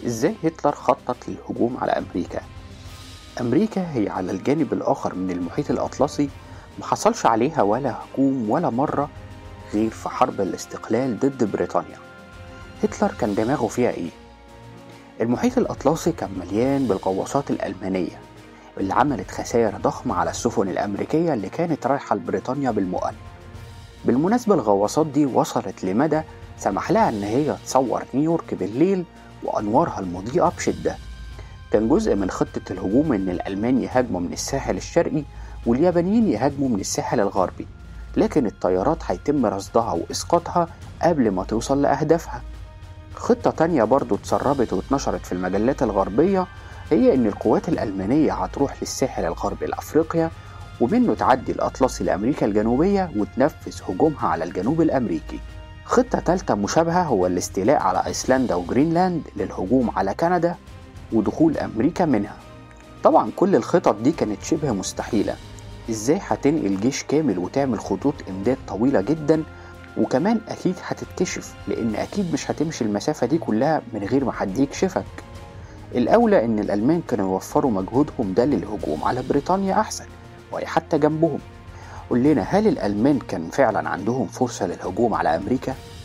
إزاي هتلر خطط للهجوم على أمريكا أمريكا هي على الجانب الآخر من المحيط الأطلسي محصلش عليها ولا هجوم ولا مرة غير في حرب الاستقلال ضد بريطانيا هتلر كان دماغه فيها إيه؟ المحيط الأطلسي كان مليان بالغواصات الألمانية اللي عملت خسائر ضخمة على السفن الأمريكية اللي كانت رايحة لبريطانيا بالمؤن بالمناسبة الغواصات دي وصلت لمدى سمح لها إن هي تصور نيويورك بالليل وأنوارها المضيئة بشدة كان جزء من خطة الهجوم إن الألمان يهاجموا من الساحل الشرقي واليابانيين يهاجموا من الساحل الغربي لكن الطيارات هيتم رصدها وإسقاطها قبل ما توصل لأهدافها خطة تانية برضو اتسربت واتنشرت في المجلات الغربية هي إن القوات الألمانية هتروح للساحل الغربي لأفريقيا ومنه تعدي الأطلسي لأمريكا الجنوبية وتنفذ هجومها على الجنوب الأمريكي خطة تالتة مشابهة هو الاستيلاء على أيسلندا وجرينلاند للهجوم على كندا ودخول أمريكا منها طبعا كل الخطط دي كانت شبه مستحيلة ازاي هتنقل جيش كامل وتعمل خطوط امداد طويلة جدا وكمان اكيد هتتكشف لان اكيد مش هتمشي المسافة دي كلها من غير ما حد يكشفك الاولى ان الالمان كانوا يوفروا مجهودهم ده للهجوم على بريطانيا احسن وهي حتى جنبهم قول لنا هل الالمان كان فعلا عندهم فرصة للهجوم على امريكا